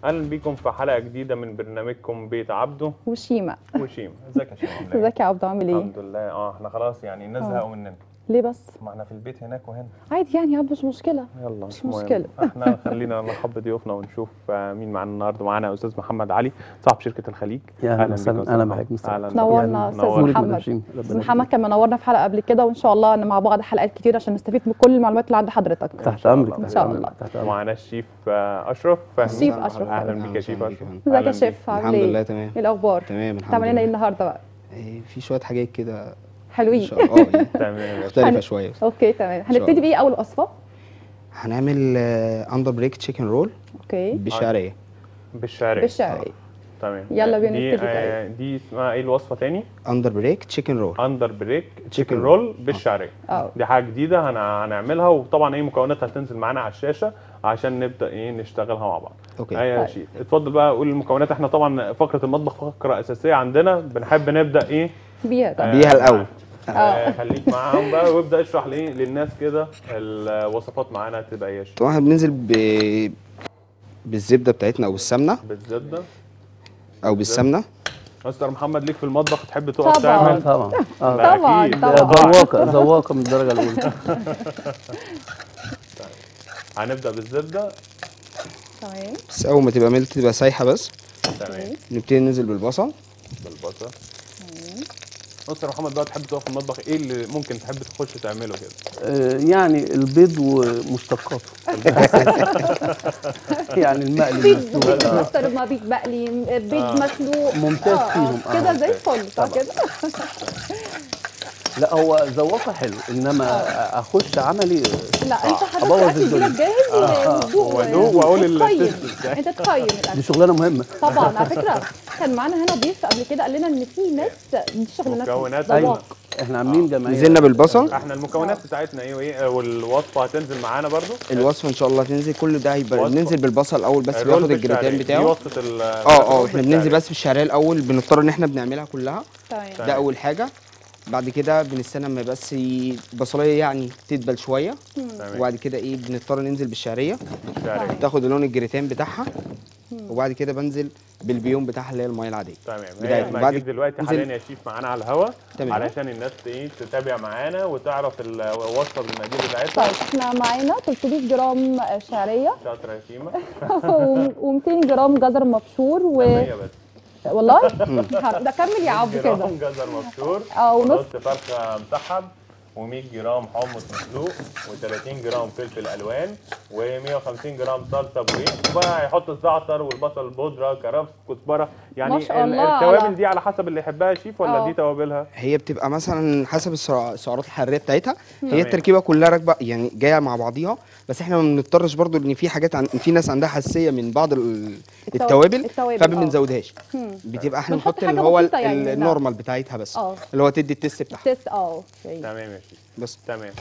اهلا بيكم في حلقه جديده من برنامجكم بيت عبده وشيماء وشيم ازيك يا شيم عامله إيه؟ ازيك يا عبدو عامل ايه؟ الحمد لله اه احنا خلاص يعني الناس آه. زهقوا مننا ليه بس؟ ما احنا في البيت هناك وهنا عادي يعني يا عبدو مش مشكلة يلا مش مهم. مشكلة. احنا خلينا نرحب بضيوفنا ونشوف آه، مين معانا النهارده معانا استاذ محمد علي صاحب شركه الخليج يا اهلا بيك وسهلا أستاذ اهلا محمد. بحضرتك مستر اهلا نورنا بيك. أستاذ نورك. محمد. مدرسين. استاذ محمد كان منورنا في حلقة قبل كده وان شاء الله ان مع بعض حلقات كتير عشان نستفيد من كل المعلومات اللي عند حضرتك تحت شاء امرك الله. إن شاء تحت الله. أمرك، تحت امرك ومعانا الشيف آه، اشرف فهمي الشيف أشرف. اهلا بيك يا شيف اشرف ازيك يا أهلاً بيك. شيف عامل الحمد ايه؟ لله تمام ايه الاخبار؟ تمام الحمد تعمل لنا ايه لله النهارده بقى؟ إيه، في شويه حاجات كده ان حلوين شاء الله اه يعني تمام يا باشا. مختلفه هن- شويه اوكي تمام شاء هنبتدي الله. بايه اول وصفة؟ هنعمل اندر بريك تشيكن رول اوكي بالشعريه بالشعريه بالشعري تمام يلا بينا دي نبتدي آه، دي اسمها ايه الوصفه تاني اندر بريك تشيكن رول اندر بريك تشيكن Chicken رول بالشعريه اه دي حاجه جديده هن- هنعملها وطبعا ايه مكوناتها هتنزل معانا على الشاشه عشان نبدا ايه نشتغلها مع بعض اوكي ايوه يا طيب. شيف اتفضل بقى قول المكونات احنا طبعا فقره المطبخ فقره اساسيه عندنا بنحب نبدا ايه بيها طبعا بيها الأول. آه خليك معاهم بقى وابدا اشرح ليه للناس كده الوصفات معانا تبقى ايه يا شيف طبعا احنا بننزل ب... بالزبده بتاعتنا او بالسمنه بالزبده او بالسمنه مستر محمد ليك في المطبخ تحب تقف طبعاً. آه، تعمل طبعا اه لا، طبعا أكيد. طبعا ذواقه ذواقه من الدرجه الاولى هنبدا بالزبده تمام بس اول ما تبقى ملت تبقى سايحه بس تمام نبتدي ننزل بالبصل بالبصل مستر محمد بقى تحب تقف في المطبخ ايه اللي ممكن تحب تخش تعمله كده آه، يعني البيض ومشتقاته يعني المقلي بيض المسلوق بيض آه. مستر ما بيض مقلي بيض آه. مسلوق ممتاز آه، آه، فيهم، آه، كده زي ممتاز. الفل صح طبعاً. كده لا هو ذواقه حلو انما اخش عملي لا انت حضرتك أبوظ الاكل الدنيا. يجيلك جاهز وتدوق وأدوق وأقول وتقيم. التست بتاعي. انت تقيم دي الاكل شغلانه مهمه طبعا على فكره كان معانا هنا ضيف قبل كده قال لنا ان في ناس دي شغلانات مكونات. ايوه ذواق احنا عاملين جمعيه نزلنا بالبصل احنا المكونات بتاعتنا ايه وايه والوصفه هتنزل معانا برضو الوصفه ان شاء الله تنزل كل ده هيبقى وصفة. ننزل بالبصل الاول بس الرول بياخد الجريتان بالشعرية. دي بتاعه وصفه ال اه اه الرول احنا بننزل بالشعرية. بس بالشعريه الاول بنضطر ان احنا بنعملها كلها تمام طيب. ده اول حاجه بعد كده بنستنى اما بس ي- البصليه يعني تدبل شويه تمام. وبعد كده ايه بنضطر ننزل بالشعريه بالشعرية. تاخد اللون الجريتان بتاعها وبعد كده بنزل بالبيوم بتاعها اللي هي الميه العاديه تمام بداية. هي وبعد موجود دلوقتي ننزل- حاليا يا شيف معانا على الهوا تمام. علشان الناس ايه تتابع معانا وتعرف الوصفه بالمقادير بتاعتها طيب احنا معانا 300 جرام شعريه شاطره يا شيماء و200 جرام جزر مبشور و هي بس والله ده كمل يا عبد كده جرام جزر مبشور اه ونص ونص فرخه مسحب و100 جرام حمص مسلوق و30 جرام فلفل الوان و150 جرام صلصه بوريه وبقى هيحط الزعتر والبصل البودره كرفس كزبره يعني ما شاء ال- الله التوابل على- دي على حسب اللي يحبها يا شيف ولا اه. دي توابلها هي بتبقى مثلا حسب السع- السعرات الحراريه بتاعتها تمام. هي التركيبه كلها راكبه يعني جايه مع بعضيها بس احنا ما بنضطرش برضو ان في حاجات عن... في ناس عندها حساسيه من بعض ال- التو- التوابل التوابل، فما اه. بنزودهاش مم. بتبقى احنا بنحط نحط حاجة اللي هو ال- بسيطة يعني منها. النورمال بتاعتها بس اه. اللي هو تدي التست بتاعها تيست اه اوكي تمام يا شيف بس تمام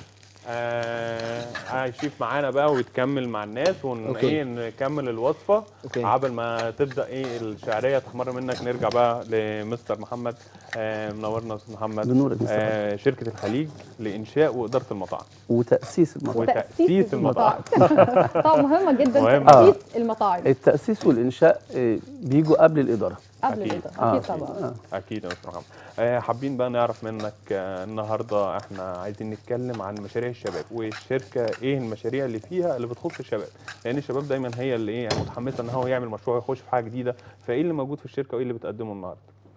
آه هيشيف معانا بقى وتكمل مع الناس ون أوكي. ايه نكمل الوصفه أوكي. عبل ما تبدا ايه الشعريه تحمر منك نرجع بقى لمستر محمد آه منورنا يا استاذ محمد بنورك يا مستر آه شركه الخليج لانشاء واداره المطاعم وتاسيس المطعم وتاسيس المطاعم طبعا مهمه جدا مهم. تاسيس المطاعم التاسيس والانشاء آه، بيجوا قبل الاداره قبل أكيد. كده آه. اكيد طبعا آه. اكيد يا مستر محمد آه حابين بقى نعرف منك آه النهارده احنا عايزين نتكلم عن مشاريع الشباب والشركه ايه المشاريع اللي فيها اللي بتخص الشباب لان الشباب دايما هي اللي ايه متحمسه ان هو يعمل مشروع يخش في حاجه جديده فايه اللي موجود في الشركه وايه اللي بتقدمه النهارده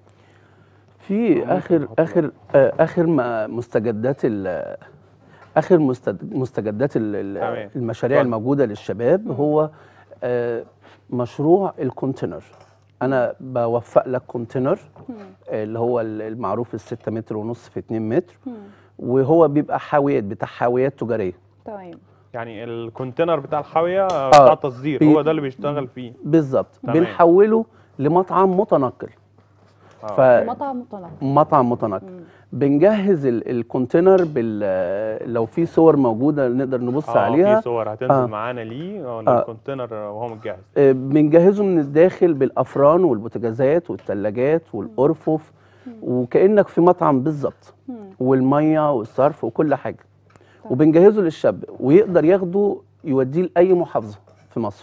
في ممكن اخر نحط اخر آه، اخر ما مستجدات ال اخر مستد- مستجدات ال- ال- تمام. المشاريع اتفضل. الموجوده للشباب هو آه، مشروع الكونتينر انا بوفق لك كونتينر آه، اللي هو ال- المعروف ال 6 متر ونص في 2 متر وهو بيبقى حاويات بتاع حاويات تجاريه تمام يعني الكونتينر بتاع الحاويه آه، بتاع التصدير بي- هو ده اللي بيشتغل فيه بالظبط تمام. بنحوله لمطعم متنقل آه. ف- مطعم مطلع مطعم متنقل بنجهز ال- الكونتينر بال لو في صور موجوده نقدر نبص اه عليها في صور هتنزل آه. معانا ليه اه آه. الكونتينر وهو متجهز آه، بنجهزه من الداخل بالافران والبوتاجازات والثلاجات والارفف وكانك في مطعم بالظبط والميه والصرف وكل حاجه وبنجهزه للشاب ويقدر ياخده يوديه لاي محافظه في مصر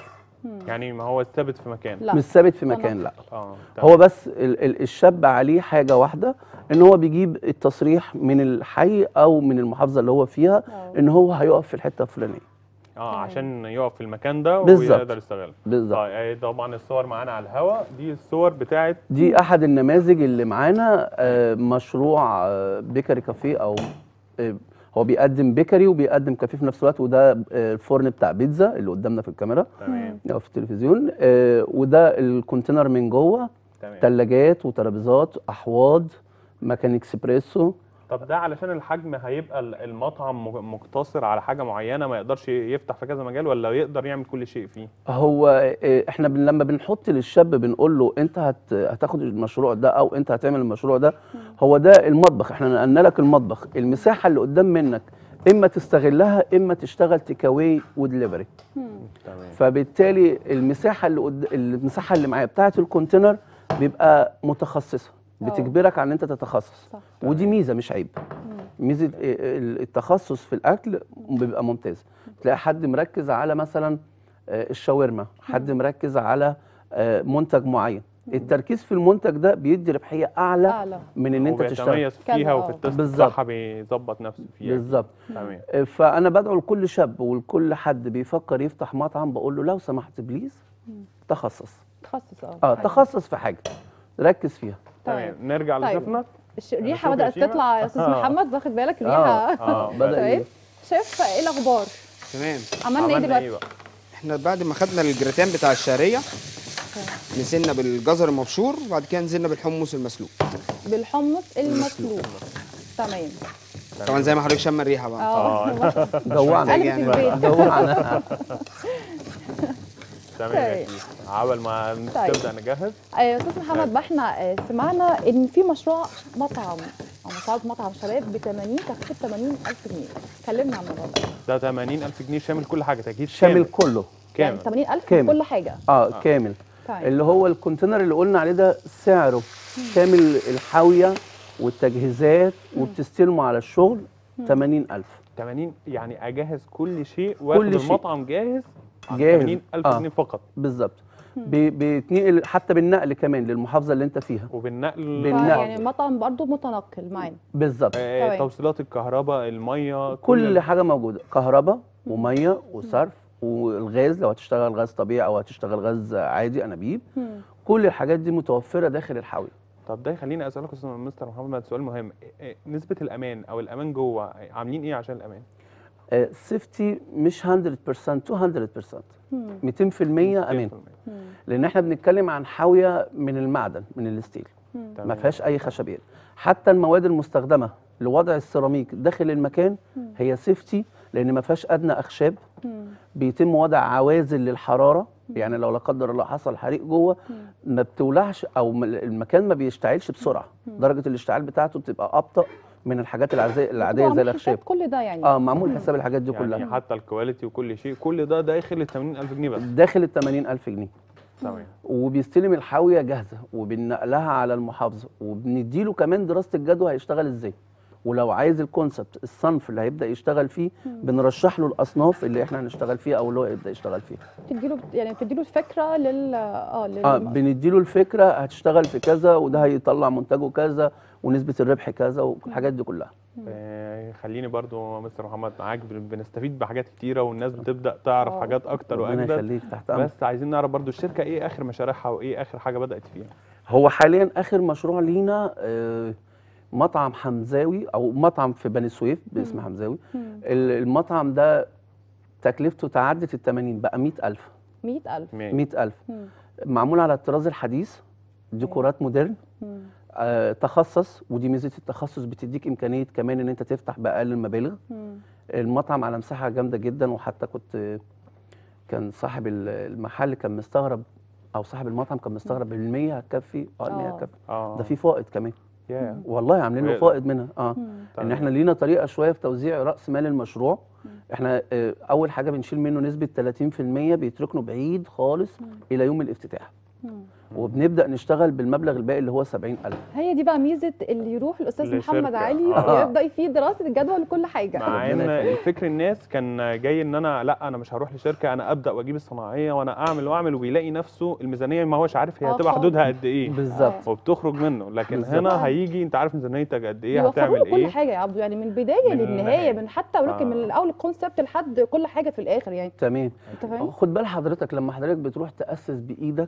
يعني ما هو ثابت في مكان لا مش ثابت في طبعاً. مكان لا اه تمام. هو بس ال ال الشاب عليه حاجه واحده ان هو بيجيب التصريح من الحي او من المحافظه اللي هو فيها آه. ان هو هيقف في الحته الفلانيه اه تمام. عشان يقف في المكان ده بالظبط. ويقدر يستغله بالظبط طيب آه، طبعا الصور معانا على الهواء دي الصور بتاعت دي احد النماذج اللي معانا آه، مشروع آه، بيكري كافيه او آه، هو بيقدم بيكري وبيقدم كافيه في نفس الوقت وده آه، الفرن بتاع بيتزا اللي قدامنا في الكاميرا تمام او في التلفزيون آه، وده الكونتينر من جوه تمام ثلاجات وترابيزات احواض مكان اكسبريسو طب ده علشان الحجم هيبقى ال- المطعم م- مقتصر على حاجه معينه ما يقدرش يفتح في كذا مجال ولا يقدر يعمل كل شيء فيه هو آه، احنا بن لما بنحط للشاب بنقول له انت هت هتاخد المشروع ده او انت هتعمل المشروع ده هو ده المطبخ احنا نقلنا لك المطبخ المساحه اللي قدام منك اما تستغلها اما تشتغل تيك اواي ودليفري تمام فبالتالي المساحه اللي قد... المساحه اللي معايا بتاعه الكونتينر بيبقى متخصصه أه. بتجبرك على ان انت تتخصص صح. ودي ميزه مش عيب ميزه ال- التخصص في الاكل بيبقى ممتاز تلاقي حد مركز على مثلا آه، الشاورما حد مركز على آه، منتج معين التركيز في المنتج ده بيدي ربحيه اعلى اعلى من ان انت تشتغل وبيتميز كذا، فيها آه. وفي التست بالظبط. بتاعها بيظبط نفسه فيها بالظبط تمام آه، فانا بدعو لكل شاب ولكل حد بيفكر يفتح مطعم بقول له لو سمحت بليز تخصص تخصص اه اه حاجة. تخصص في حاجه ركز فيها تمام نرجع طيب. لشيفنا الش- الريحه شوف يا بدات شيماء. تطلع يا استاذ آه. محمد واخد بالك اه الريحه اه بدا طيب ي- شايف ايه الاخبار تمام عملنا ايه عملنا دلوقتي ايه بقى احنا بعد ما خدنا الجراتان بتاع الشعريه نزلنا بالجزر المبشور وبعد كده نزلنا بالحمص المسلوق بالحمص المسلوق تمام طبعا زي ما حضرتك شم الريحه بقى اه جوعنا قلبت يعني البيت جوعنا تمام يا طيب. شيف عبل ما طيب. تبدا نجهز آه، يا استاذ محمد بقى احنا آه، سمعنا ان في مشروع مطعم او مشروع مطعم شباب ب 80 تخفيض 80000 جنيه كلمنا عن الموضوع ده ده 80000 جنيه شامل كل حاجه تاكيد شامل كله يعني كامل 80000 كامل. في كل حاجه اه كامل طيب اللي هو الكونتينر اللي قلنا عليه ده سعره شامل الحاويه والتجهيزات وبتستلمه على الشغل 80000 80 يعني اجهز كل شيء واخد كل شيء. المطعم جاهز جاهز. 80000 آه. جنيه فقط بالظبط ب- بيتنقل حتى بالنقل كمان للمحافظه اللي انت فيها وبالنقل بالنقل. يعني المطعم برضو متنقل معانا بالظبط آه تمام. توصيلات الكهرباء الميه كل حاجه موجوده كهرباء وميه وصرف والغاز لو هتشتغل غاز طبيعي او هتشتغل غاز عادي انابيب مم. كل الحاجات دي متوفره داخل الحاويه طب ده يخليني اسالك يا استاذ مستر محمد سؤال مهم إيه- إيه نسبه الامان او الامان جوه عاملين ايه عشان الامان سيفتي مش 100% 200% مم. 200% امان 100%. مم. لان احنا بنتكلم عن حاويه من المعدن من الستيل مم. ما تمام. فيهاش اي خشبيات حتى المواد المستخدمه لوضع السيراميك داخل المكان هي سيفتي لان ما فيهاش ادنى اخشاب مم. بيتم وضع عوازل للحراره يعني لو لا قدر الله حصل حريق جوه ما بتولعش او م- المكان ما بيشتعلش بسرعه درجه الاشتعال بتاعته بتبقى ابطا من الحاجات العاديه العاديه وعامل زي حساب الاخشاب كل ده يعني اه معمول حساب الحاجات دي يعني كلها حتى الكواليتي وكل شيء كل ده داخل ال 80000 جنيه بس داخل ال 80000 جنيه تمام وبيستلم الحاويه جاهزه وبنقلها على المحافظه وبنديله كمان دراسه الجدوى هيشتغل ازاي ولو عايز الكونسبت الصنف اللي هيبدا يشتغل فيه بنرشح له الاصناف اللي احنا هنشتغل فيها او اللي هو يبدا يشتغل فيها تديله يعني تديله الفكره لل اه لل اه بنديله الفكره هتشتغل في كذا وده هيطلع منتجه كذا ونسبه الربح كذا والحاجات دي كلها آه خليني برضو مستر محمد معاك بن- بنستفيد بحاجات كتيره والناس بتبدا تعرف آه. حاجات اكتر ربنا واجدد يخليك تحت امرك بس عايزين نعرف برضو الشركه ايه اخر مشاريعها وايه اخر حاجه بدات فيها هو حاليا اخر مشروع لينا آه، مطعم حمزاوي او مطعم في بني سويف باسم حمزاوي مم. ال- المطعم ده تكلفته تعدت ال 80 بقى 100000 100000 ماشي. 100000 مم. معمول على الطراز الحديث ديكورات مودرن مم. آه، تخصص ودي ميزه التخصص بتديك امكانيه كمان ان انت تفتح باقل المبالغ مم. المطعم على مساحه جامده جدا وحتى كنت كان صاحب ال- المحل كان مستغرب او صاحب المطعم كان مستغرب ال 100 هتكفي اه ال 100 آه. هتكفي اه ده في فائض كمان يا والله عاملين له ويقدر. فائض منها اه مم. ان تمام. احنا لينا طريقه شويه في توزيع راس مال المشروع احنا آه، اول حاجه بنشيل منه نسبه 30% بيتركنه بعيد خالص الى يوم الافتتاح مم. وبنبدا نشتغل بالمبلغ الباقي اللي هو 70000 هي دي بقى ميزه اللي يروح الاستاذ لشركة. محمد علي آه. ويبدا يفيد دراسه الجدوى لكل حاجه مع ان ربنا يخليك. الفكر الناس كان جاي ان انا لا انا مش هروح لشركه انا ابدا واجيب الصناعيه وانا اعمل واعمل وبيلاقي نفسه الميزانيه ما هوش عارف هي آه هتبقى خالص. حدودها قد ايه بالظبط وبتخرج منه لكن بالظبط. هنا هيجي انت عارف ميزانيتك قد ايه بيوفروا هتعمل له كل ايه حاجه يا عبدو يعني من البدايه من للنهايه النهاية. من حتى ولكن من آه. الاول الكونسبت لحد كل حاجه في الاخر يعني تمام انت فاهم خد بال حضرتك لما حضرتك بتروح تاسس بايدك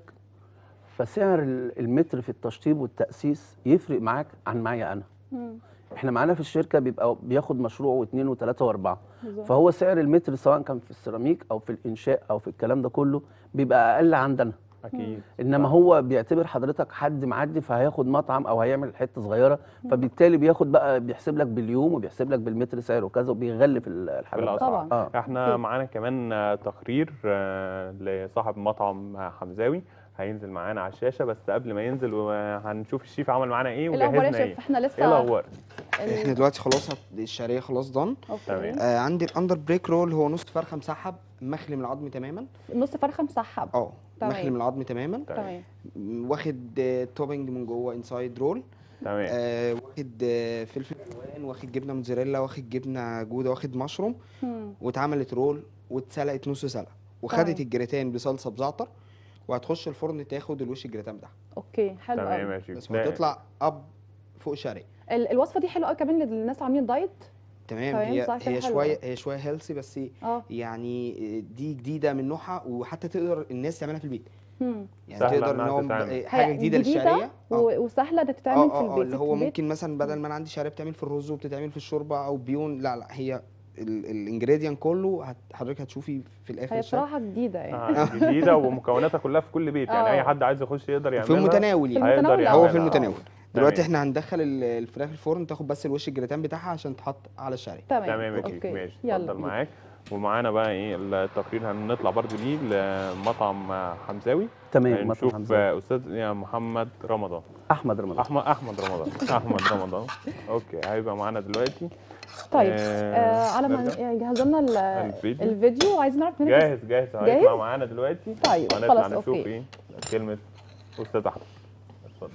فسعر ال- المتر في التشطيب والتاسيس يفرق معاك عن معايا انا مم. احنا معانا في الشركه بيبقى بياخد مشروع واثنين وثلاثه واربعه بالظبط. فهو سعر المتر سواء كان في السيراميك او في الانشاء او في الكلام ده كله بيبقى اقل عندنا اكيد انما هو بيعتبر حضرتك حد معدي فهياخد مطعم او هيعمل حته صغيره فبالتالي بياخد بقى بيحسب لك باليوم وبيحسب لك بالمتر سعره وكذا وبيغلي في الحاجات بالأسعار. طبعا اه احنا أكيد. معانا كمان آه، تقرير آه، لصاحب مطعم آه، حمزاوي هينزل معانا على الشاشه بس قبل ما ينزل وهنشوف الشيف عمل معانا ايه إيه الاخبار يا وجهزنا شيف ايه احنا ايه لسه الاخبار ال- احنا دلوقتي خلاص هت- الشعريه خلاص ضن أوكي. تمام. آه عندي الاندر بريك رول هو نص فرخه مسحب مخلي من العظم تماما نص فرخه مسحب اه تمام. مخلي من العظم تماما تمام م- واخد آه، توبنج من جوه انسايد رول تمام آه واخد آه، فلفل الوان واخد جبنه موتزاريلا واخد جبنه جوده واخد مشروم مم. واتعملت رول واتسلقت نص سلقه تمام. وخدت الجريتان بصلصه بزعتر وهتخش الفرن تاخد الوش الجريتان بتاعها اوكي حلو تمام قوي يا شيف بس ده- وهتطلع اب فوق الشعريه ال- الوصفه دي حلوه قوي كمان للناس عاملين دايت تمام تمام، هي صح كده هي حلوة. شويه هي شويه هيلثي بس اه يعني دي جديده من نوعها وحتى تقدر الناس تعملها في البيت مم. يعني سهلة تقدر ان إنها هو تتعمل. هي حاجه جديده للشعريه اه و- وسهله انك اه تتعمل في اه البيت اه اللي في هو البيت. ممكن مثلا بدل ما انا عندي شعريه بتعمل في الرز وبتتعمل في الشوربه او بيون لا لا هي الانجريدينت كله هت- حضرتك هتشوفي في الاخر هي الشعر بصراحه جديده يعني آه، جديده ومكوناتها كلها في كل بيت يعني آه. اي حد عايز يخش يقدر يعملها في المتناول في يعني هيقدر المتناول يعملها هو في آه. المتناول دلوقتي تمام. احنا هندخل ال- الفراخ الفرن تاخد بس الوش الجريتان بتاعها عشان تحط على الشعريه تمام تمام يا شيف اوكي ماشي يلا اتفضل معاك ومعانا بقى ايه التقرير هنطلع برضو ليه لمطعم آه، حمزاوي تمام مطعم هنشوف حمزة. آه، استاذ يا محمد رمضان احمد رمضان احمد احمد رمضان احمد رمضان اوكي هيبقى معانا دلوقتي طيب آه، آه على ما نرجع. يجهز لنا ال- الفيديو. الفيديو وعايزين نعرف منك جاهز جاهز جاهز؟ هيطلع معانا دلوقتي طيب، وهنطلع خلاص، نشوف أوكي. ايه كلمه استاذ احمد اتفضل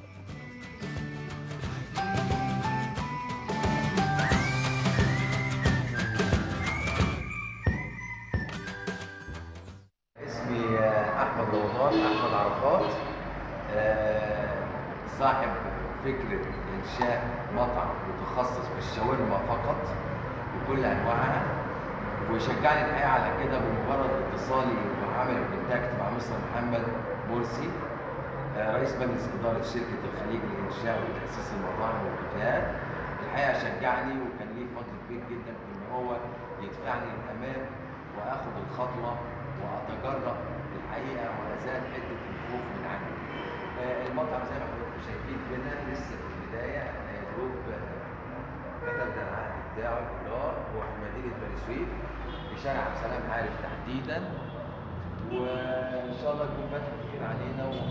اسمي آه، احمد رمضان احمد عرفات آه، صاحب فكره انشاء مطعم متخصص في الشاورما فقط بكل انواعها وشجعني الحقيقه على كده بمجرد اتصالي وعمل كونتاكت مع مستر محمد مرسي آه، رئيس مجلس اداره شركه الخليج لانشاء وتاسيس المطاعم والكافيهات الحقيقه شجعني وكان ليه فضل كبير جدا في ان هو يدفعني للامام واخد الخطوه واتجرأ الحقيقه وازال حته الخوف من عندي. آه، المطعم زي ما حضراتكم شايفين كده لسه في البدايه احنا يا دوب آه، كتبنا العقد بتاعه الايجار هو في مدينه بني سويف في شارع عبد السلام عارف تحديدا وان شاء الله يكون فتح خير علينا و...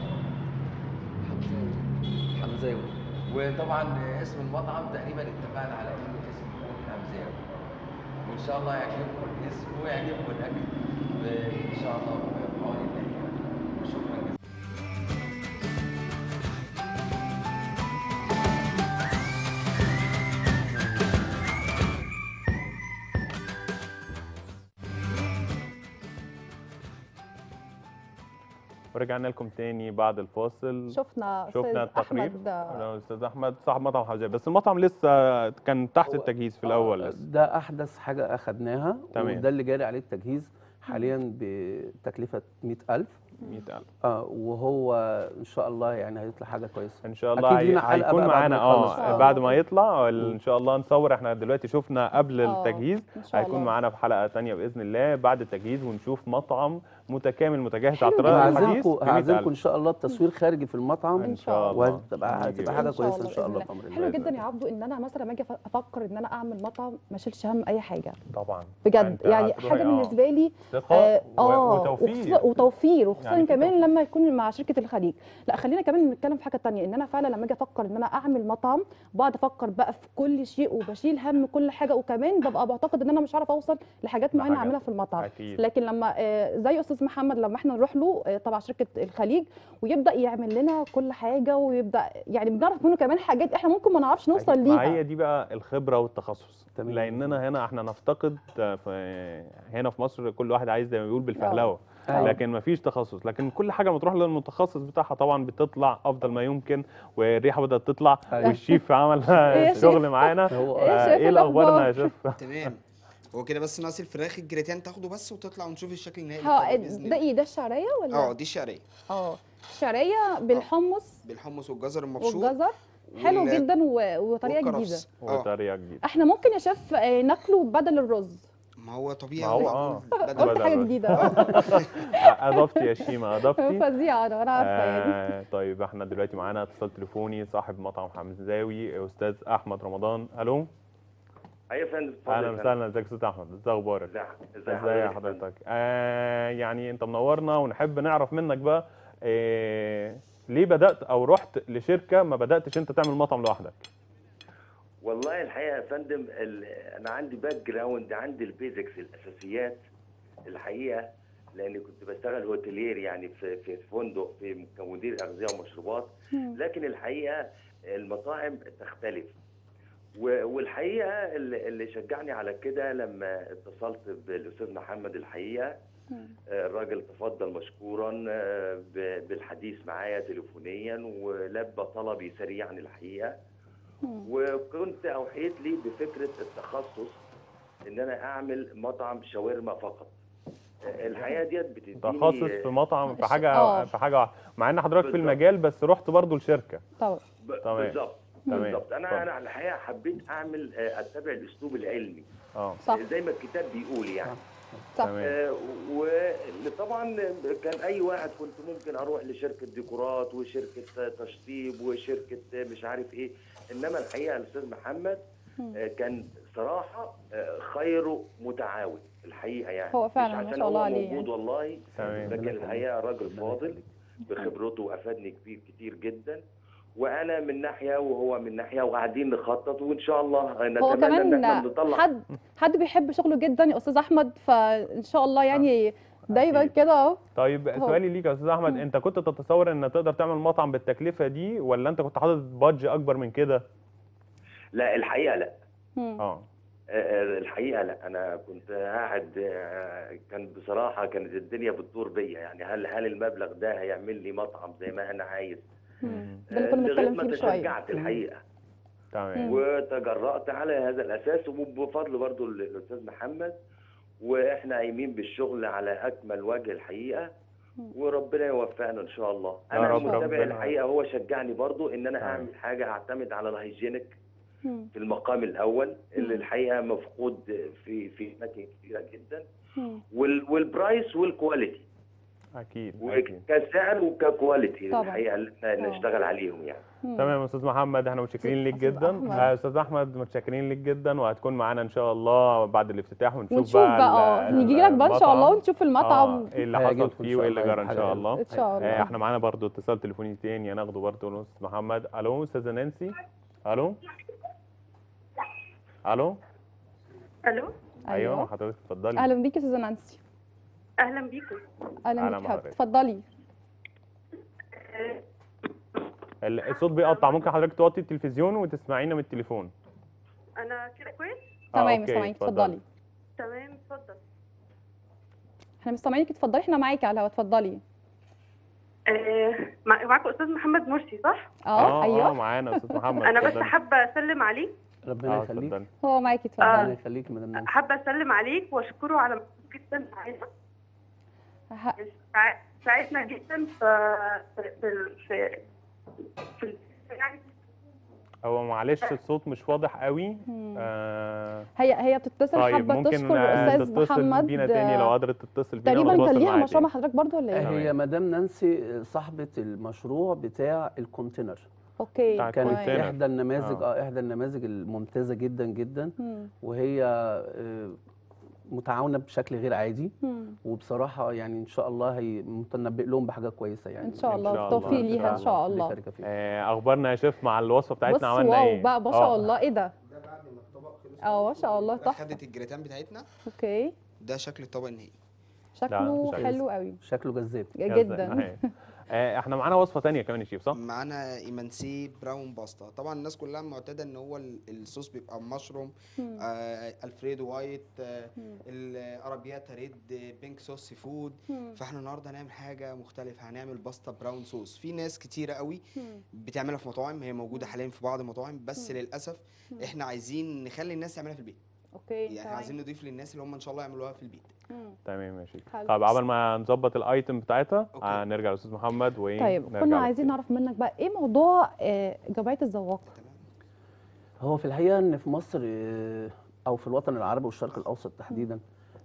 حمزاوي وطبعا اسم المطعم تقريبا اتفقنا على انه اسم يكون حمزاوي وان شاء الله يعجبكم الاسم ويعجبكم الاكل ان شاء الله في حوالي الايام شكرا جزيلا ورجعنا لكم تاني بعد الفاصل شفنا شفنا أستاذ التقرير احمد آه، أنا استاذ احمد صاحب مطعم حمزاوي بس المطعم لسه كان تحت هو- التجهيز في الاول آه، لسه ده احدث حاجه اخدناها تمام. وده اللي جاري عليه التجهيز حاليا بتكلفه 100000 100000 اه وهو ان شاء الله يعني هيطلع حاجه كويسه ان شاء الله أكيد هي- لينا حلقة هيكون بقى بعد معانا ما نخلص. اه آه. بعد ما يطلع ال- ان شاء الله نصور احنا دلوقتي شفنا قبل آه، التجهيز إن شاء هيكون الله. معانا في حلقه تانية باذن الله بعد التجهيز ونشوف مطعم متكامل متجهز على حلو الطريقه جداً. الحديث هعزمكم ب 100,000. هعزمكم ان شاء الله التصوير خارجي في المطعم إن شاء الله. وهتبقى نيجي هتبقى حاجه إن شاء كويسه ان شاء بإذن الله في امر الله حلو بإذن جدا الله. يا عبدو ان انا مثلا لما اجي أف- افكر ان انا اعمل مطعم ما اشيلش هم اي حاجه طبعا بجد أنت يعني هتروحي- حاجه آه. بالنسبه لي ثقه اه و- آه، وتوفير وخصوصا- وتوفير وخصوصا يعني في كمان توفير. لما يكون مع شركه الخليج لا خلينا كمان نتكلم في حاجه تانية ان انا فعلا لما اجي افكر ان انا اعمل مطعم بقعد افكر بقى في كل شيء وبشيل هم كل حاجه وكمان ببقى بعتقد ان انا مش هعرف اوصل لحاجات معينه لحاجات. اعملها في المطعم اكيد لكن لما آه، زي استاذ استاذ محمد لما احنا نروح له آه، طبعا شركه الخليج ويبدا يعمل لنا كل حاجه ويبدا يعني بنعرف منه كمان حاجات احنا ممكن ما نعرفش نوصل ما هي ليها دي بقى الخبره والتخصص تمام. لاننا هنا احنا نفتقد آه، في هنا في مصر كل واحد عايز زي ما بيقول بالفهلوه أيوة. لكن ما فيش تخصص لكن كل حاجه لما تروح للمتخصص بتاعها طبعا بتطلع افضل ما يمكن والريحه بدات تطلع أيوة. والشيف عمل يا شغل معانا هو إيه آه، شايف ايه الاخبار يا الأخبار؟ شيف تمام هو كده بس ناقص الفراخ الجريتان تاخده بس وتطلع ونشوف الشكل النهائي ها للطبق بإذن ده الله. ايه ده الشعريه ولا اه دي الشعريه اه الشعريه بالحمص بالحمص والجزر المبشور والجزر حلو وال- جدا و- وطريقه جديده والكرفس. اه وطريقه جديده احنا ممكن يا شيف آه، ناكله بدل الرز ما هو طبيعي ما هو هو اه قلت بدل حاجه الرز. جديده اضفتي يا شيماء اضفتي فظيعه انا انا عارفه يعني آه طيب احنا دلوقتي معانا اتصال تليفوني صاحب مطعم حمزاوي استاذ احمد رمضان الو ايوه يا فندم اتفضل اهلا يا فندم. وسهلا ازيك يا استاذ احمد ازي اخبارك ازي ازي ازي حضرتك آه يعني انت منورنا ونحب نعرف منك بقى آه ليه بدات او رحت لشركه ما بداتش انت تعمل مطعم لوحدك والله الحقيقه يا فندم ال- انا عندي باك جراوند عندي البيزكس الاساسيات الحقيقه لاني كنت بشتغل هوتيلير يعني في في فندق في كمدير اغذيه ومشروبات لكن الحقيقه المطاعم تختلف و- والحقيقه اللي اللي شجعني على كده لما اتصلت بالاستاذ محمد الحقيقه آه، الراجل تفضل مشكورا آه، ب- بالحديث معايا تليفونيا ولبى طلبي سريعا الحقيقه وكنت اوحيت لي بفكره التخصص ان انا اعمل مطعم شاورما فقط آه، الحقيقه ديت بتديني تخصص في مطعم في حاجه آه. في حاجه واحدة. مع ان حضرتك في بالظبط. المجال بس رحت برضو لشركه طبعا ب- تمام. بالظبط تمام. بالظبط اتفضل. انا انا الحقيقه حبيت اعمل آه، اتبع الاسلوب العلمي اه صح زي ما الكتاب بيقول يعني صح تمام آه، وطبعا كان اي واحد كنت ممكن اروح لشركه ديكورات وشركه تشطيب وشركه مش عارف ايه انما الحقيقه الاستاذ محمد آه، كان صراحه آه، خيره متعاون الحقيقه يعني هو مش فعلا ما عشان شاء الله هو عليه موجود يعني. والله تمام لكن الحقيقه راجل فاضل بخبرته وافادني كتير كتير جدا وانا من ناحيه وهو من ناحيه وقاعدين نخطط وان شاء الله هو نتمنى ان كمان احنا نطلع حد حد بيحب شغله جدا يا استاذ احمد فان شاء الله يعني دايما أكيد. كده اهو طيب هو- سؤالي ليك يا استاذ احمد انت كنت تتصور ان تقدر تعمل مطعم بالتكلفه دي ولا انت كنت حاطط بادج اكبر من كده لا الحقيقه لا مم. اه آه، الحقيقه لا انا كنت قاعد آه، كان بصراحه كانت الدنيا بتدور بيا يعني هل هل المبلغ ده هيعمل لي مطعم زي ما انا عايز مم. ده اللي آه، كنا لغايه بنتكلم ما فيه من شويه تشجعت الحقيقه تمام وتجرأت على هذا الاساس وبفضل برضو الاستاذ محمد واحنا قايمين بالشغل على اكمل وجه الحقيقه وربنا يوفقنا ان شاء الله يا انا رب المتابع ربنا. الحقيقه هو شجعني برضو ان انا تمام. اعمل حاجه اعتمد على الهيجينيك مم. في المقام الاول اللي الحقيقه مفقود في في اماكن كثيره جدا مم. وال والبرايس والكواليتي اكيد اكيد وكسعر وككواليتي طبعا. الحقيقه اللي احنا طبعا. نشتغل عليهم يعني مم. تمام يا استاذ محمد احنا متشكرين ليك أستاذ جدا أحمد. آه، استاذ احمد متشكرين ليك جدا وهتكون معانا ان شاء الله بعد الافتتاح ونشوف, ونشوف بقى اه ال- نيجي لك بقى ان شاء الله المطعم. ونشوف المطعم آه، ايه اللي هيعجبكم حصل إن فيه شاء وايه اللي الله جرى ان الحلقة شاء دي. الله ان شاء آه، الله احنا معانا برضو اتصال تليفوني تاني هناخده برضو استاذ محمد الو استاذه نانسي الو الو الو ايوه حضرتك اتفضلي اهلا بيكي يا استاذه نانسي اهلا بيكم اهلا أهلا بيك بحضرتك. حبيبتي اتفضلي ال- الصوت بيقطع ممكن حضرتك توطي التلفزيون وتسمعينا من التليفون انا كده كويس آه، تمام أوكي، سامعينك اتفضلي. اتفضلي تمام اتفضل احنا مستمعينك اتفضلي احنا معاكي على الهوا اتفضلي آه مع- معاكم استاذ محمد مرسي صح اه اه ايوه معانا استاذ محمد انا بس اتفضلي. حابه اسلم عليه ربنا اه يخليك اتفضلي هو معاكي آه. اتفضلي ربنا يخليك مدام نانسي حابه اسلم عليك واشكره على مجهود جدا معانا ه- ساع- ساعدنا جدا في في في, في, في يعني هو معلش الصوت مش واضح قوي مم. آه هي هي بتتصل طيب حابه ممكن تشكر آه، الاستاذ تتصل محمد بينا تاني لو قدرت تتصل بينا تقريبا ونتواصل كان ليها معاها مشروع مع تاني. حضرتك برضو ولا ايه؟ هي مدام نانسي صاحبة المشروع بتاع الكونتينر اوكي بتاع كانت تمام. الكونتينر. احدى النماذج آه. اه احدى النماذج الممتازة جدا جدا مم. وهي آه، متعاونة بشكل غير عادي مم. وبصراحة يعني ان شاء الله هي متنبئ لهم بحاجة كويسة يعني ان شاء الله شاء بالتوفيق الله، إن ليها شاء ان شاء ربنا الله يبارك فيك. آه اخبارنا يا شيف مع الوصفه بص بتاعتنا عملنا واو ايه بقى ما آه. شاء الله ايه ده ده بعد ما الطبق خلص اه ما شاء الله تحفه خدت الجريتان بتاعتنا اوكي ده شكل الطبق النهائي شكله شكله- حلو قوي شكله جذاب جدا أهي. آه، احنا معانا وصفه تانية كمان يا شيف صح؟ معانا ايمانسي براون باستا طبعا الناس كلها معتاده ان هو ال- الصوص بيبقى مشروم مم. آه الفريدو وايت آه مم. الارابياتا ريد آه، بينك صوص سي فود مم. فاحنا النهارده هنعمل حاجه مختلفه هنعمل باستا براون صوص في ناس كتيره قوي مم. بتعملها في مطاعم هي موجوده حاليا في بعض المطاعم بس مم. للاسف مم. احنا عايزين نخلي الناس تعملها في البيت اوكي يعني تمام. عايزين نضيف للناس اللي هم ان شاء الله يعملوها في البيت مم. تمام يا شيف حلو. طيب قبل ما نظبط الايتم بتاعتها أوكي. آه نرجع لاستاذ محمد و طيب كنا عايزين نعرف منك بقى ايه موضوع آه، جمعيه الذواقه تمام هو في الحقيقه ان في مصر آه، او في الوطن العربي والشرق الاوسط تحديدا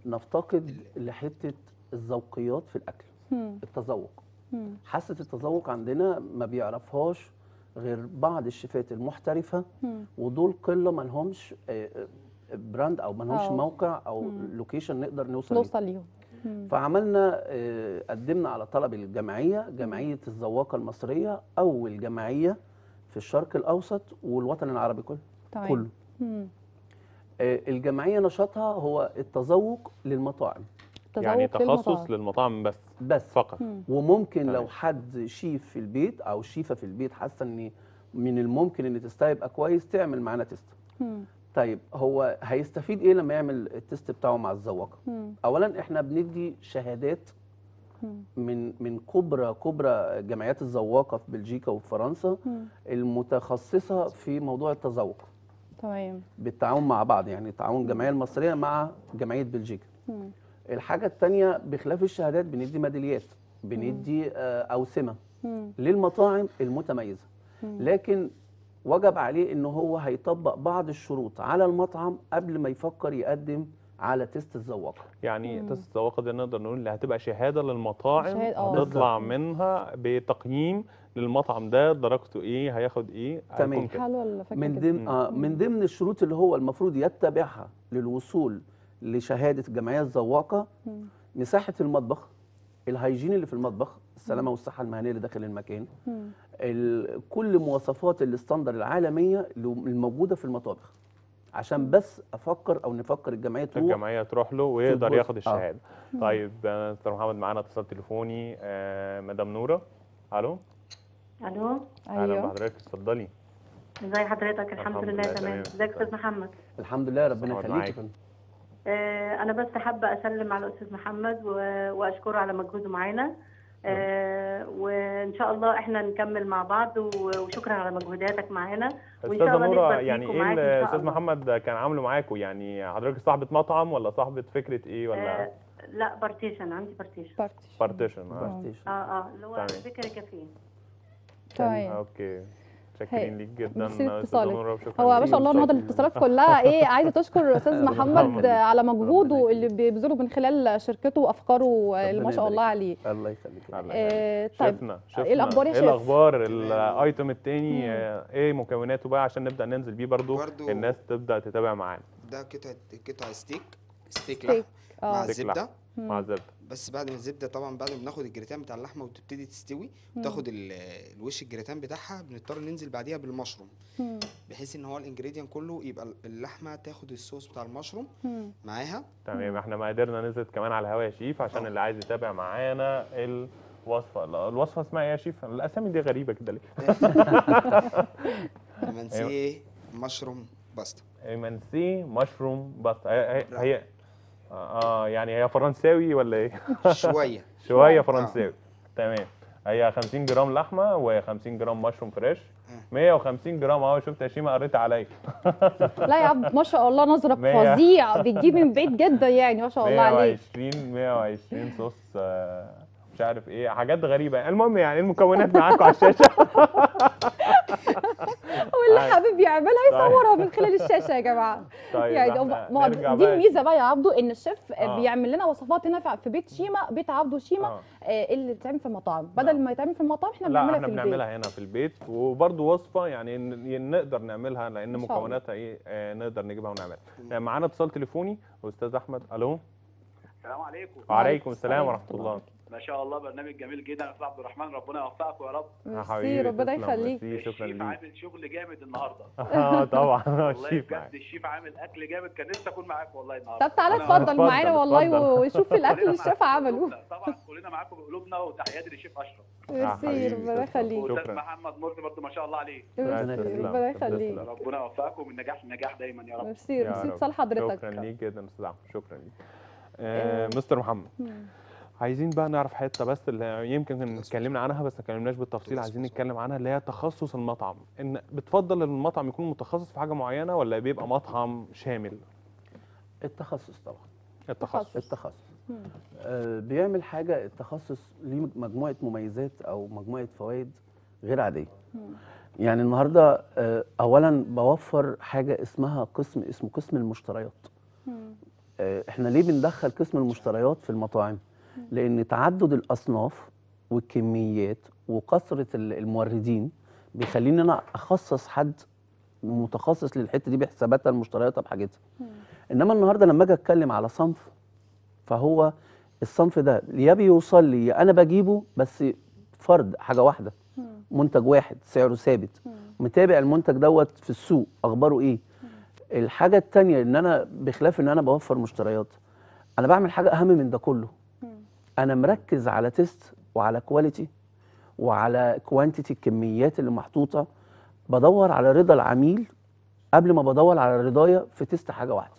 نفتقد لحته الذوقيات في الاكل مم. التذوق مم. حاسه التذوق عندنا ما بيعرفهاش غير بعض الشيفات المحترفه مم. ودول قله ما لهمش آه، آه، براند او ما لهمش أو. موقع او مم. لوكيشن نقدر نوصل ليه نوصل ليهم مم. فعملنا آه، قدمنا على طلب الجمعيه جمعيه الذواقه المصريه اول جمعيه في الشرق الاوسط والوطن العربي كله تمام كله مم. آه، الجمعيه نشاطها هو التذوق للمطاعم يعني تذوق للمطاعم. تخصص للمطاعم بس بس فقط مم. وممكن تمام. لو حد شيف في البيت او شيفه في البيت حاسه ان من الممكن ان تستها يبقى كويس تعمل معانا تيست مم. طيب هو هيستفيد ايه لما يعمل التيست بتاعه مع الذواقه مم. اولا احنا بندي شهادات مم. من من كبرى كبرى جمعيات الذواقه في بلجيكا وفي فرنسا مم. المتخصصه في موضوع التذوق تمام بالتعاون مع بعض يعني تعاون الجمعيه المصريه مع جمعيه بلجيكا مم. الحاجه الثانيه بخلاف الشهادات بندي ميداليات بندي آه، اوسمه مم. للمطاعم المتميزه مم. لكن وجب عليه ان هو هيطبق بعض الشروط على المطعم قبل ما يفكر يقدم على تيست الذواقه يعني مم. تست الذواقه دي نقدر نقول اللي هتبقى شهاده للمطاعم شهادة، آه. هتطلع بالظبط. منها بتقييم للمطعم ده درجته ايه هياخد ايه تمام. هيكون كده. حلوه الفكره من جدا. ضمن آه من ضمن الشروط اللي هو المفروض يتبعها للوصول لشهاده الجمعيه الذواقه مم. مساحه المطبخ الهيجين اللي في المطبخ السلامه والصحه المهنيه اللي داخل المكان مم. ال- كل مواصفات الاستاندر العالميه اللي الموجوده في المطابخ عشان بس افكر او نفكر الجمعيه تروح الجمعيه تروح له ويقدر الجزء. ياخد آه. الشهاده طيب آه، استاذ محمد معانا اتصال تليفوني آه مدام نوره الو الو اهلا ايوه بحضرتك اتفضلي ازي حضرتك الحمد الحمد لله لله تمام تمام. ازيك استاذ محمد الحمد لله ربنا اقعد يخليك معاك. يا فندم. آه انا بس حابه اسلم على الاستاذ محمد و- واشكره على مجهوده معانا آه وان شاء الله احنا نكمل مع بعض و- وشكرا على مجهوداتك معانا وان شاء استاذه الله نوره نكبر يعني فيكم ايه معاك إن اللي شاء استاذ الله. محمد كان عامله معاكم يعني حضرتك صاحبه مطعم ولا صاحبه فكره ايه ولا آه لا بارتيشن عندي بارتيشن بارتي بارتيشن اه بارتيشن. اه اه اللي هو تمام. بيكري كافيه تمام اوكي شاكرين ليك جدا ميرسي استاذه لاتصالك. نوره وشكرا هو ما ليك. شاء الله النهارده الاتصالات كلها ايه عايزه تشكر استاذ محمد محمد. على مجهوده ربنا اللي بيبذله من خلال شركته وافكاره اللي ما شاء يبارك الله فيك. عليه الله يخليك يا الله آه، طيب شفنا شفنا ايه الاخبار يا ايه شيف الاخبار الايتم التاني مم. آه، ايه مكوناته بقى عشان نبدا ننزل بيه برضو, برضو- الناس تبدا تتابع معانا ده قطعه قطع ستيك ستيك ستيك. لحم مع اه ستيك الزبده مع الزبده بس بعد ما الزبده طبعا بعد ما بناخد الجريتان بتاع اللحمه وتبتدي تستوي وتاخد ال- الوش الجريتان بتاعها بنضطر ننزل بعديها بالمشروم مم. بحيث ان هو الانجريدينت كله يبقى اللحمه تاخد الصوص بتاع المشروم مم. معاها تمام احنا ما قدرنا ننزل كمان على الهوا يا شيف عشان آه. اللي عايز يتابع معانا الوصفه لا، الوصفه اسمها ايه يا شيف الاسامي دي غريبه كده ليه منسيه مشروم باستا ايمانسي مشروم بس هي, هي, هي اه يعني هي فرنساوي ولا ايه شويه شويه آه. فرنساوي تمام هي 50 جرام لحمه و50 جرام مشروم فريش آه. 150 جرام اهو شفت يا شيماء قريت عليا لا يا عبد ما شاء الله نظرك مية. فظيع بتجيب من بعيد جدا يعني ما شاء الله عليك 120 120 صوص آه، مش عارف ايه حاجات غريبه المهم يعني المكونات معاكم على الشاشه واللي طيب. حابب يعملها يصورها من خلال الشاشه يا جماعه طيب يعني احنا ما ما نرجع دي بقى- الميزه بقى يا عبدو ان الشيف آه. بيعمل لنا وصفات هنا في- في بيت شيما بيت عبدو شيما آه. آه، اللي بتتعمل في المطاعم بدل نعم. ما يتعمل في المطاعم احنا لا بنعملها احنا في البيت بنعملها هنا في البيت وبرده وصفه يعني ن- نقدر نعملها لان ما شاء الله. مكوناتها ايه آه، نقدر نجيبها ونعملها آه، معانا اتصال تليفوني استاذ احمد الو السلام عليكم وعليكم السلام ورحمه الله ما شاء الله برنامج جميل جدا يا استاذ عبد الرحمن ربنا يوفقك يا رب يا ميرسي حبيبي ربنا تسلم، يخليك ميرسي، شكرا الشيف ليك عامل شغل جامد النهارده اه طبعا والله الشيف بجد معاك الشيف عامل اكل جامد كان نفسي اكون معاك والله النهارده طب تعالى ربنا اتفضل اتفضل، معانا والله اتفضل. وشوف الاكل اللي كلنا الشيف معاكم عمله بقلوبنا. طبعا كلنا معاكم بقلوبنا وتحياتي للشيف اشرف ميرسي حبيبي، ربنا تسلم. يخليك واستاذ شكرا. محمد مرسي برضه ما شاء الله عليه ميرسي تسلم. ربنا تسلم. يخليك ربنا يوفقكم من نجاح لنجاح دايما يا رب ميرسي يا ميرسي رب. اتصال حضرتك شكرا ليك جدا استاذ احمد شكرا ليك آه آه، مستر محمد مم. عايزين بقى نعرف حته بس اللي يمكن كنا اتكلمنا عنها بس ما اتكلمناش بالتفصيل عايزين نتكلم عنها اللي هي تخصص المطعم ان بتفضل ان المطعم يكون متخصص في حاجه معينه ولا بيبقى مطعم شامل التخصص طبعا التخصص التخصص مم. آه بيعمل حاجه التخصص ليه مجموعه مميزات او مجموعه فوائد غير عاديه مم. يعني النهارده آه اولا بوفر حاجه اسمها قسم اسمه قسم المشتريات مم. آه، احنا ليه بندخل قسم المشتريات في المطاعم لان تعدد الاصناف والكميات وكثره ال- الموردين بيخليني انا اخصص حد متخصص للحته دي بحساباتها المشترياتها بحاجتها انما النهارده لما اجي اتكلم على صنف فهو الصنف ده يا بيوصل لي يا انا بجيبه بس فرد حاجه واحده مم. منتج واحد سعره ثابت مم. متابع المنتج دوت في السوق اخباره ايه الحاجه التانية ان انا بخلاف ان انا بوفر مشتريات انا بعمل حاجه اهم من ده كله مم. انا مركز على تيست وعلى كواليتي وعلى كوانتيتي الكميات اللي محطوطه بدور على رضا العميل قبل ما بدور على رضايا في تيست حاجه واحده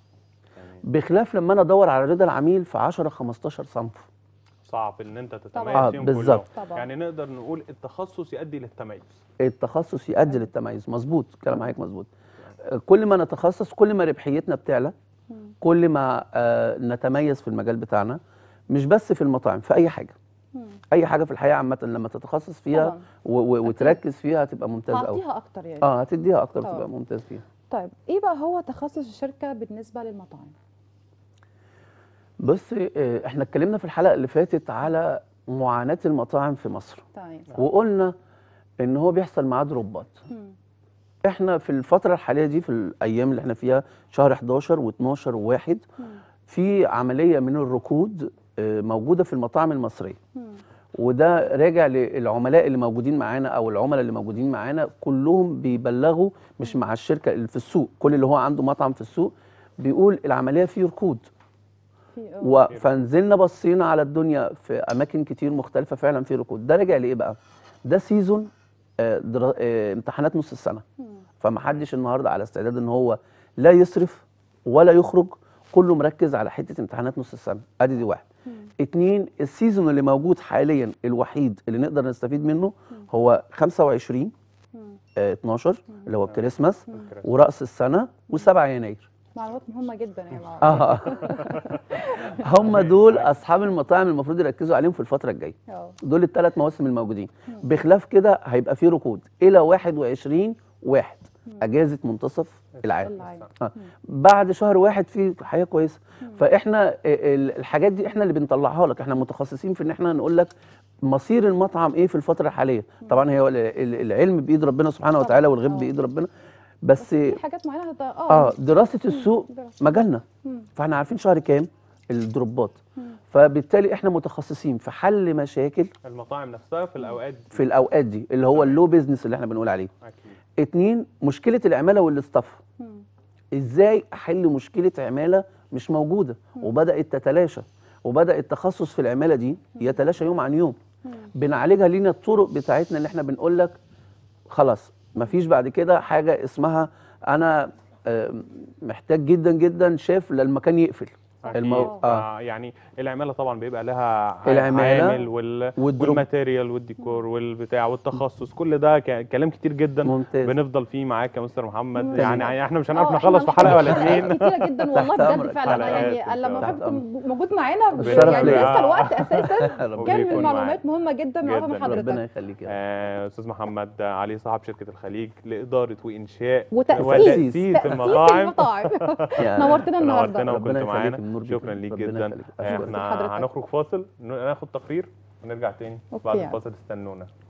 بخلاف لما انا ادور على رضا العميل في 10 15 صنف صعب ان انت تتميز آه، فيهم بالظبط. كلهم. طبعا. يعني نقدر نقول التخصص يؤدي للتميز التخصص يؤدي للتميز مظبوط كلام معاك مظبوط آه، كل ما نتخصص كل ما ربحيتنا بتعلى مم. كل ما آه، نتميز في المجال بتاعنا مش بس في المطاعم في اي حاجه مم. اي حاجه في الحياه عامه لما تتخصص فيها طبعا و- و- وتركز فيها هتبقى ممتاز قوي هعطيها اكتر يعني اه هتديها اكتر طبعا. تبقى ممتاز فيها طيب ايه بقى هو تخصص الشركه بالنسبه للمطاعم بص آه، احنا اتكلمنا في الحلقه اللي فاتت على معاناه المطاعم في مصر تمام وقلنا ان هو بيحصل معاه دروبات مم. احنا في الفتره الحاليه دي في الايام اللي احنا فيها شهر 11 و12 و1 مم. في عمليه من الركود آه، موجوده في المطاعم المصريه مم. وده راجع للعملاء اللي موجودين معانا او العملاء اللي موجودين معانا كلهم بيبلغوا مش مع الشركه اللي في السوق كل اللي هو عنده مطعم في السوق بيقول العمليه فيه ركود في آه. و- فنزلنا بصينا على الدنيا في اماكن كتير مختلفه فعلا في ركود ده راجع لايه بقى ده سيزون آه، درا- آه، امتحانات نص السنه مم. فمحدش النهارده على استعداد ان هو لا يصرف ولا يخرج كله مركز على حته امتحانات نص السنه ادي دي واحد مم. اتنين السيزون اللي موجود حاليا الوحيد اللي نقدر نستفيد منه هو 25 مم. آه 12 اللي هو الكريسماس مم. وراس السنه و7 يناير معلومات مهمه جدا يا جماعه اه هم دول اصحاب المطاعم المفروض يركزوا عليهم في الفتره الجايه اه دول الثلاث مواسم الموجودين بخلاف كده هيبقى في ركود الى 21 واحد اجازه منتصف العام العام. آه. بعد شهر واحد في حياه كويسه فاحنا ال- الحاجات دي احنا اللي بنطلعها لك احنا متخصصين في ان احنا نقول لك مصير المطعم ايه في الفتره الحاليه طبعا هي ال- ال- العلم بايد ربنا سبحانه طبعاً. وتعالى والغيب آه. بايد ربنا بس في حاجات معينه هت- اه اه دراسه السوق دراسة. مجالنا مم. فاحنا عارفين شهر كام الدروبات فبالتالي احنا متخصصين في حل مشاكل المطاعم نفسها في الاوقات دي في الاوقات دي اللي هو اللو بيزنس اللي احنا بنقول عليه اكيد اتنين مشكله العماله والاستاف مم. ازاي احل مشكله عماله مش موجوده وبدات تتلاشى وبدا التخصص في العماله دي يتلاشى يوم عن يوم بنعالجها لينا الطرق بتاعتنا اللي احنا بنقول لك خلاص مفيش بعد كده حاجه اسمها انا آه، محتاج جدا جدا شاف للمكان يقفل أكيد. اه آه. يعني العماله طبعا بيبقى لها ع- العمالة عامل وال... والدروب. والماتيريال والديكور والبتاع والتخصص كل ده ك... كلام كتير جدا ممتاز. بنفضل فيه معاك يا مستر محمد مم. يعني احنا مش هنعرف آه، نخلص في إحنا حلقه ولا محتاجين اتنين حلقات كتيره جدا والله تحت بجد أمرك. فعلا حلقات يعني لما إن شاء الله. حضرتك موجود معانا ب- الشرف يعني ليا. لسه الوقت اساسا كان وبيكون المعلومات معاك. مهمه جدا معاها من جداً. حضرتك ربنا يخليك يا رب. آه، استاذ محمد علي صاحب شركه الخليج لاداره وانشاء وتأسيس. وتاسيس تأسيس المطاعم المطاعم يا- نورتنا النهارده نورتنا ربنا وكنت يخليك، معانا النور بيك. شكرا ليك ربنا جدا يخليك. آه، أشكرك. احنا حضرتك. هنخرج فاصل ناخد تقرير ونرجع تاني بعد أوكي. الفاصل استنونا